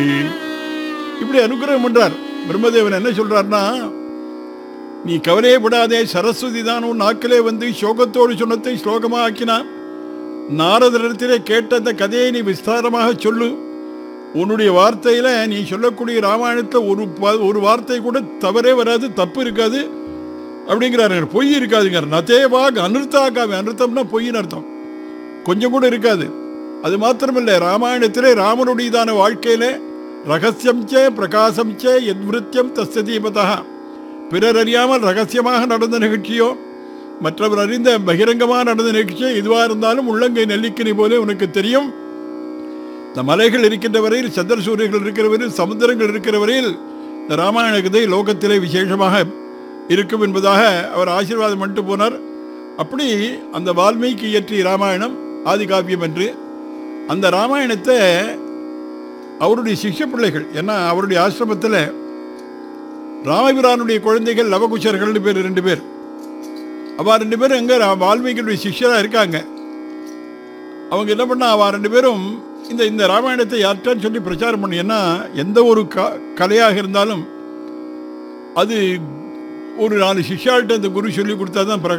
இப்படி அனுகிரகம் பண்றார் பிரம்மதேவன் என்ன சொல்றாருன்னா நீ கவலையே விடாதே சரஸ்வதி தான் உன் நாக்கிலே வந்து சோகத்தோடு சொன்னத்தை ஸ்லோகமாக ஆக்கினான் நாரதரிடத்திலே கேட்ட அந்த கதையை நீ விஸ்தாரமாக சொல்லு உன்னுடைய வார்த்தையில நீ சொல்லக்கூடிய ராமாயணத்தில் ஒரு ப- ஒரு வார்த்தை கூட தவறே வராது தப்பு இருக்காது அப்படிங்கிறாரு பொய் இருக்காதுங்க நதேவாக் அனிர்த்தாக்காம அனிர்த்தம்னா பொய்ன்னு அர்த்தம் கொஞ்சம் கூட இருக்காது அது மாத்திரமில்லை ராமாயணத்திலே ராமனுடையதான வாழ்க்கையிலே ரகசியம் சே பிரகாசம் சே எத்விருத்தியம் தஸ்ய தீபதா பிறர் அறியாமல் ரகசியமாக நடந்த நிகழ்ச்சியோ மற்றவர் அறிந்த பகிரங்கமாக நடந்த நிகழ்ச்சியோ எதுவாக இருந்தாலும் உள்ளங்கை நெல்லிக்கனி போல உனக்கு தெரியும் இந்த மலைகள் இருக்கின்ற வரையில் சந்திர சூரியர்கள் இருக்கிற வரையில் சமுத்திரங்கள் இருக்கிற வரையில் இந்த ராமாயண கதை லோகத்திலே விசேஷமாக இருக்கும் என்பதாக அவர் ஆசீர்வாதம் பண்ணிட்டு போனார் அப்படி அந்த வால்மீகி இயற்றிய ராமாயணம் ஆதி காவியம் என்று அந்த ராமாயணத்தை அவருடைய சிஷ்ய பிள்ளைகள் ஏன்னா அவருடைய ஆசிரமத்தில் ராமபிரானுடைய குழந்தைகள் லவகுஷர்கள்னு பேர் ரெண்டு பேர் அவ ரெண்டு பேரும் எங்க ரா- வால்மீகியுடைய சிஷ்யராக இருக்காங்க அவங்க என்ன பண்ணா அவ ரெண்டு பேரும் இந்த இந்த ராமாயணத்தை யார்கிட்டன்னு சொல்லி பிரச்சாரம் பண்ணி ஏன்னா எந்த ஒரு க கலையாக இருந்தாலும் அது ஒரு நாலு சிஷ்யாள்கிட்ட அந்த குரு சொல்லி கொடுத்தா தான்